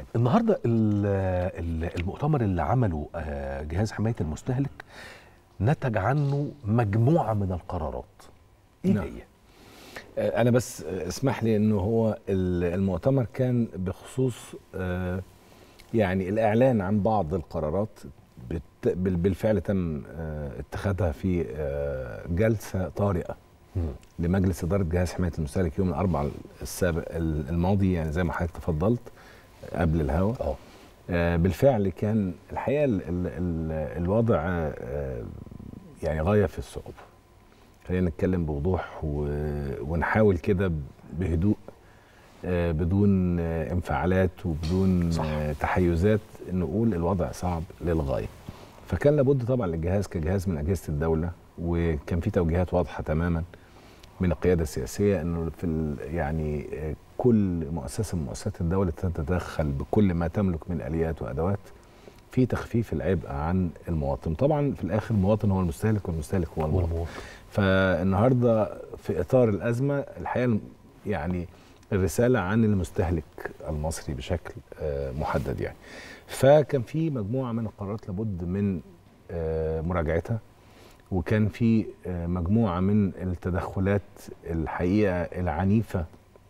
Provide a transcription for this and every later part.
النهارده ال- ال- المؤتمر اللي عمله آه، جهاز حمايه المستهلك نتج عنه مجموعه من القرارات ايه نعم. هي؟ آه، انا بس آه، اسمح لي انه هو ال- المؤتمر كان بخصوص آه، يعني الاعلان عن بعض القرارات بت- بال- بالفعل تم آه، اتخاذها في آه، جلسه طارئه مم. لمجلس اداره جهاز حمايه المستهلك يوم الاربعاء السابق الماضي يعني زي ما حضرتك تفضلت قبل الهوا اه آه، بالفعل كان الحقيقه ال ال ال الوضع آه، يعني غايه في الصعوبه خلينا نتكلم بوضوح و- ونحاول كده بهدوء آه، بدون آه، انفعالات وبدون صح. آه، تحيزات نقول الوضع صعب للغايه فكان لابد طبعا للجهاز كجهاز من اجهزه الدوله وكان في توجيهات واضحه تماما من القياده السياسيه انه في ال- يعني آه، كل مؤسسه من مؤسسات الدوله تتدخل بكل ما تملك من اليات وادوات في تخفيف العبء عن المواطن طبعا في الاخر المواطن هو المستهلك والمستهلك هو المواطن والمواطن فالنهارده في اطار الازمه الحقيقه يعني الرساله عن المستهلك المصري بشكل آه، محدد يعني فكان في مجموعه من القرارات لابد من آه، مراجعتها وكان في آه، مجموعه من التدخلات الحقيقه العنيفه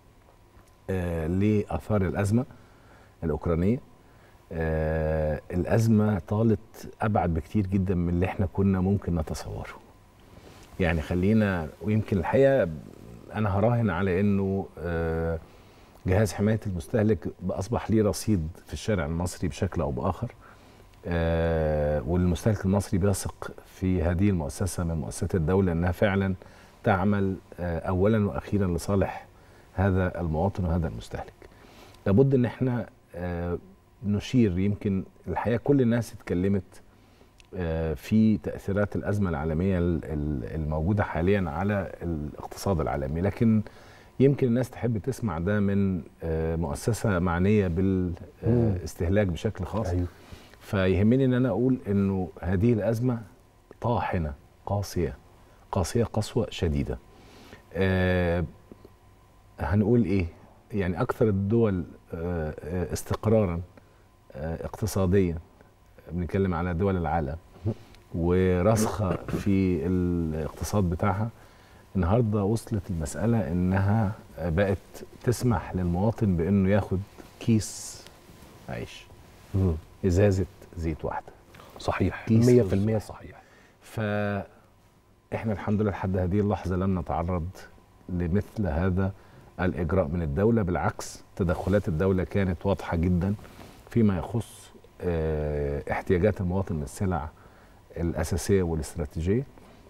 آه، لاثار الازمه الاوكرانيه آه، الازمه طالت ابعد بكتير جدا من اللي احنا كنا ممكن نتصوره يعني خلينا ويمكن الحقيقه انا هراهن على انه آه، جهاز حمايه المستهلك اصبح ليه رصيد في الشارع المصري بشكل او باخر آه، والمستهلك المصري بيثق في هذه المؤسسه من مؤسسات الدوله انها فعلا تعمل آه، اولا واخيرا لصالح هذا المواطن وهذا المستهلك لابد ان احنا آه، نشير يمكن الحقيقه كل الناس اتكلمت آه، في تاثيرات الازمه العالميه ال- ال- الموجوده حاليا على الاقتصاد العالمي لكن يمكن الناس تحب تسمع ده من آه، مؤسسه معنيه بالاستهلاك بشكل خاص ايوه فيهمني ان انا اقول انه هذه الازمه طاحنه قاسيه قاسيه قسوه شديده آه هنقول ايه يعني اكثر الدول آه آه، استقرارا آه اقتصاديا بنتكلم على دول العالم وراسخه في الاقتصاد بتاعها النهارده وصلت المساله انها بقت تسمح للمواطن بانه ياخد كيس عيش مم. ازازه زيت واحده صحيح 100% كيس صحيح فاحنا الحمد لله لحد هذه اللحظه لم نتعرض لمثل هذا الاجراء من الدوله بالعكس تدخلات الدوله كانت واضحه جدا فيما يخص آه، احتياجات المواطن من السلع الاساسيه والاستراتيجيه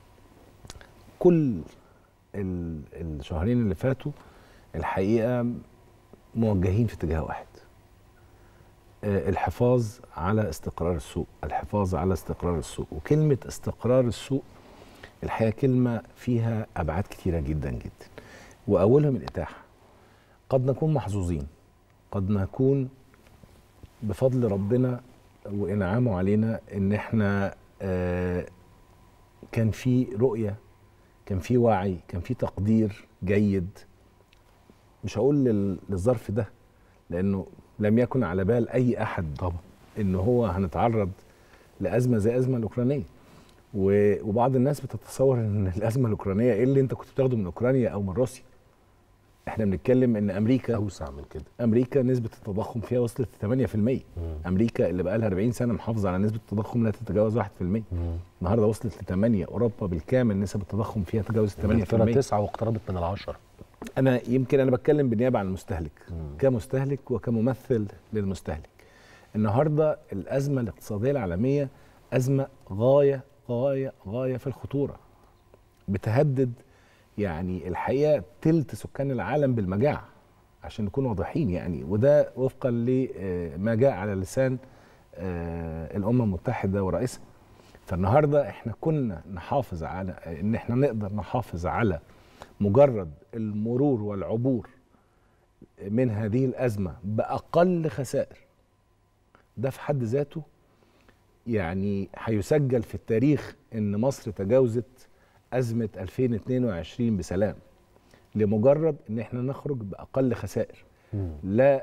كل ال- الشهرين اللي فاتوا الحقيقه موجهين في اتجاه واحد آه، الحفاظ على استقرار السوق الحفاظ على استقرار السوق وكلمة استقرار السوق الحقيقة كلمة فيها أبعاد كتيرة جدا جدا وأولهم الإتاحة قد نكون محظوظين قد نكون بفضل ربنا وإنعامه علينا إن إحنا آه، كان في رؤية كان في وعي كان في تقدير جيد مش هقول لل- للظرف ده لأنه لم يكن على بال أي أحد طبعا ان هو هنتعرض لازمه زي الازمه الاوكرانيه و- وبعض الناس بتتصور ان الازمه الاوكرانيه ايه اللي انت كنت بتاخده من اوكرانيا او من روسيا احنا بنتكلم ان امريكا اوسع من كده امريكا نسبه التضخم فيها وصلت 8% مم. امريكا اللي بقى لها 40 سنه محافظه على نسبه التضخم لا تتجاوز 1% مم. النهارده وصلت ل 8 اوروبا بالكامل نسب التضخم فيها تجاوزت 8% انجلترا تسعة واقتربت من العشرة انا يمكن انا بتكلم بالنيابه عن المستهلك مم. كمستهلك وكممثل للمستهلك النهارده الازمه الاقتصاديه العالميه ازمه غايه غايه غايه في الخطوره بتهدد يعني الحقيقه تلت سكان العالم بالمجاعه عشان نكون واضحين يعني وده وفقا لما جاء على لسان آه، الامم المتحده ورئيسها فالنهارده احنا كنا نحافظ على ان احنا نقدر نحافظ على مجرد المرور والعبور من هذه الازمه باقل خسائر ده في حد ذاته يعني هيسجل في التاريخ ان مصر تجاوزت ازمه 2022 بسلام لمجرد ان احنا نخرج باقل خسائر مم. لا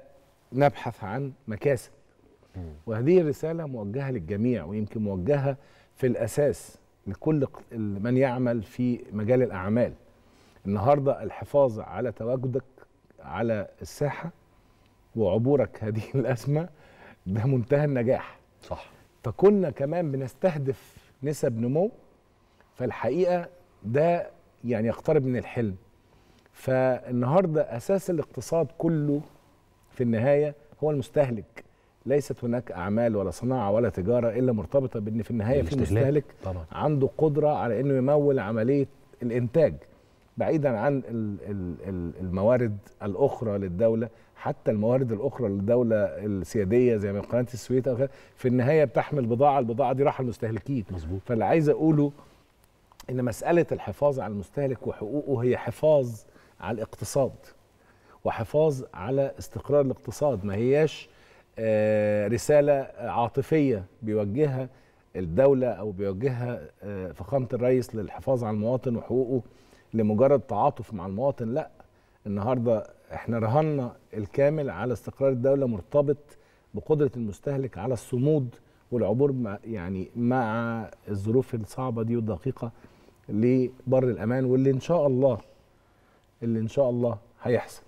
نبحث عن مكاسب وهذه الرسالة موجهة للجميع ويمكن موجهة في الأساس لكل ق- من يعمل في مجال الأعمال النهاردة الحفاظ على تواجدك على الساحة وعبورك هذه الأزمة ده منتهى النجاح صح فكنا كمان بنستهدف نسب نمو فالحقيقه ده يعني يقترب من الحلم فالنهارده اساس الاقتصاد كله في النهايه هو المستهلك ليست هناك اعمال ولا صناعه ولا تجاره الا مرتبطه بان في النهايه في الاستهلاك. مستهلك طبعا عنده قدره على انه يمول عمليه الانتاج بعيدا عن ال- ال- ال- الموارد الاخرى للدوله حتى الموارد الاخرى للدوله السياديه زي ما قناه السويس أو كده، في النهايه بتحمل بضاعه البضاعه دي راح المستهلكين مظبوط فاللي عايز اقوله ان مساله الحفاظ على المستهلك وحقوقه هي حفاظ على الاقتصاد وحفاظ على استقرار الاقتصاد ما هياش آه، رساله عاطفيه بيوجهها الدوله او بيوجهها آه، فخامه الرئيس للحفاظ على المواطن وحقوقه لمجرد تعاطف مع المواطن لا النهارده احنا رهنا الكامل على استقرار الدوله مرتبط بقدره المستهلك على الصمود والعبور مع يعني مع الظروف الصعبه دي والدقيقه لبر الامان واللي ان شاء الله اللي ان شاء الله هيحصل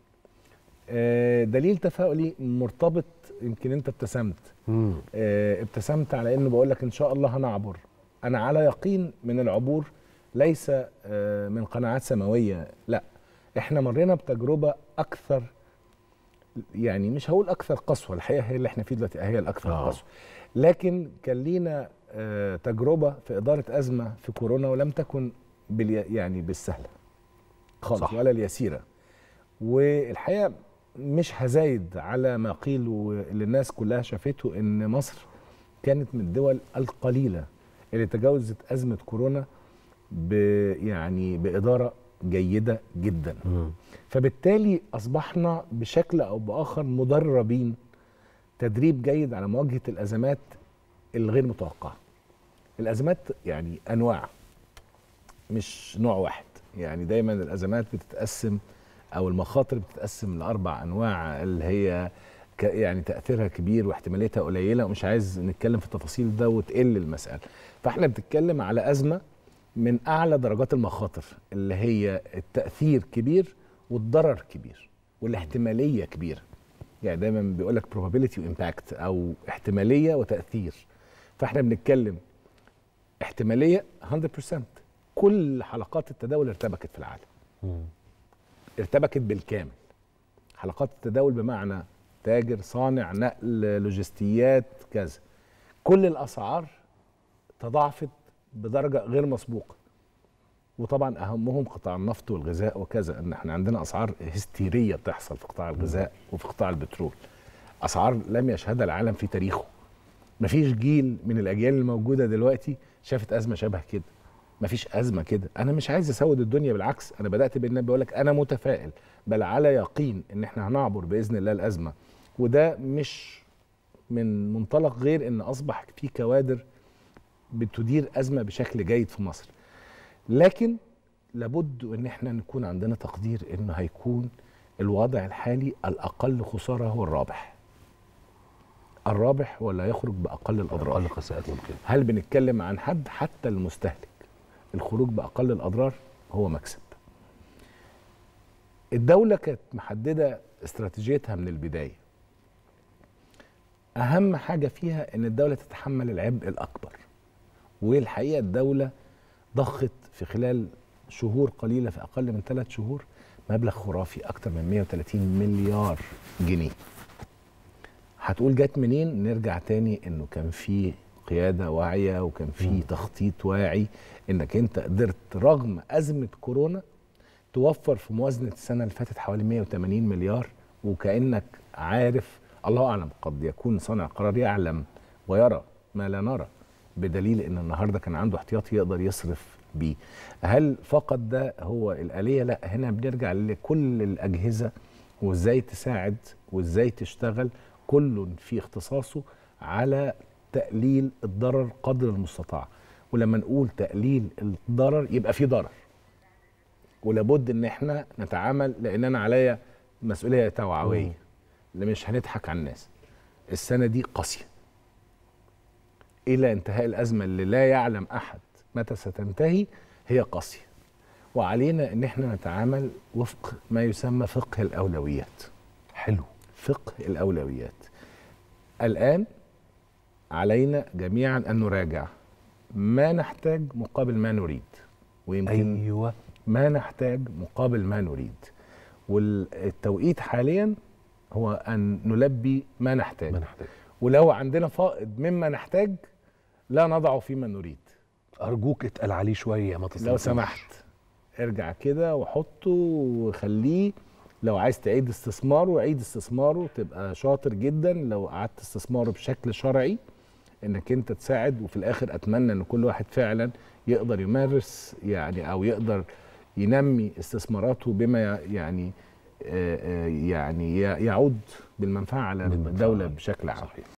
آه، دليل تفاؤلي مرتبط يمكن انت ابتسمت مم. آه، ابتسمت على انه بقول لك ان شاء الله هنعبر انا على يقين من العبور ليس آه، من قناعات سماويه لا احنا مرينا بتجربه اكثر يعني مش هقول اكثر قسوه الحقيقه هي اللي احنا فيه دلوقتي هي الاكثر آه. قسوه لكن كان لينا آه، تجربه في اداره ازمه في كورونا ولم تكن بالي يعني بالسهله خالص صح. صح. ولا اليسيره والحقيقه مش هزايد على ما قيل واللي الناس كلها شافته ان مصر كانت من الدول القليله اللي تجاوزت ازمه كورونا ب يعني باداره جيده جدا مم. فبالتالي اصبحنا بشكل او باخر مدربين تدريب جيد على مواجهه الازمات الغير متوقعه الازمات يعني انواع مش نوع واحد يعني دايما الازمات بتتقسم او المخاطر بتتقسم لاربع انواع اللي هي ك- يعني تاثيرها كبير واحتماليتها قليله ومش عايز نتكلم في التفاصيل ده وتقل المساله فاحنا بنتكلم على ازمه من اعلى درجات المخاطر اللي هي التاثير كبير والضرر كبير والاحتماليه كبيره يعني دايما بيقول لك probability وامباكت او احتماليه وتاثير فاحنا بنتكلم احتماليه 100% كل حلقات التداول ارتبكت في العالم مم. ارتبكت بالكامل حلقات التداول بمعنى تاجر صانع نقل لوجستيات كذا كل الاسعار تضاعفت بدرجه غير مسبوقه وطبعا اهمهم قطاع النفط والغذاء وكذا ان احنا عندنا اسعار هستيريه بتحصل في قطاع الغذاء وفي قطاع البترول اسعار لم يشهدها العالم في تاريخه مفيش جيل من الاجيال الموجوده دلوقتي شافت ازمه شبه كده مفيش ازمه كده انا مش عايز اسود الدنيا بالعكس انا بدات بان بقول لك انا متفائل بل على يقين ان احنا هنعبر باذن الله الازمه وده مش من منطلق غير ان اصبح في كوادر بتدير ازمه بشكل جيد في مصر لكن لابد ان احنا نكون عندنا تقدير انه هيكون الوضع الحالي الاقل خساره هو الرابح الرابح ولا يخرج باقل الاضرار اقل خسائر ممكن هل بنتكلم عن حد حتى المستهلك الخروج باقل الاضرار هو مكسب الدوله كانت محدده استراتيجيتها من البدايه اهم حاجه فيها ان الدوله تتحمل العبء الاكبر والحقيقه الدوله ضخت في خلال شهور قليله في اقل من ثلاث شهور مبلغ خرافي اكتر من 130 مليار جنيه هتقول جت منين نرجع تاني انه كان في قياده واعيه وكان في تخطيط واعي انك انت قدرت رغم ازمه كورونا توفر في موازنه السنه اللي فاتت حوالي 180 مليار وكانك عارف الله اعلم قد يكون صانع قرار يعلم ويرى ما لا نرى بدليل ان النهارده كان عنده احتياطي يقدر يصرف بيه هل فقط ده هو الاليه لا هنا بنرجع لكل الاجهزه وازاي تساعد وازاي تشتغل كل في اختصاصه على تقليل الضرر قدر المستطاع ولما نقول تقليل الضرر يبقى في ضرر ولابد ان احنا نتعامل لان انا عليا مسؤوليه توعويه اللي مش هنضحك على الناس السنه دي قاسيه الى انتهاء الازمه اللي لا يعلم احد متى ستنتهي هي قاسيه وعلينا ان احنا نتعامل وفق ما يسمى فقه الاولويات حلو فقه الاولويات الان علينا جميعا ان نراجع ما نحتاج مقابل ما نريد ويمكن ايوه ما نحتاج مقابل ما نريد والتوقيت حاليا هو ان نلبي ما نحتاج ما نحتاج ولو عندنا فائض مما نحتاج لا نضعه فيما نريد ارجوك اتقل عليه شويه ما تصرفوش لو سمحت ارجع كده وحطه وخليه لو عايز تعيد استثماره عيد استثماره تبقى شاطر جدا لو قعدت استثماره بشكل شرعي انك انت تساعد وفي الاخر اتمنى ان كل واحد فعلا يقدر يمارس يعني او يقدر ينمي استثماراته بما ي- يعني آه، آه، يعني ي- يعود بالمنفعه على بالمنفعة. الدوله بشكل عام صحيح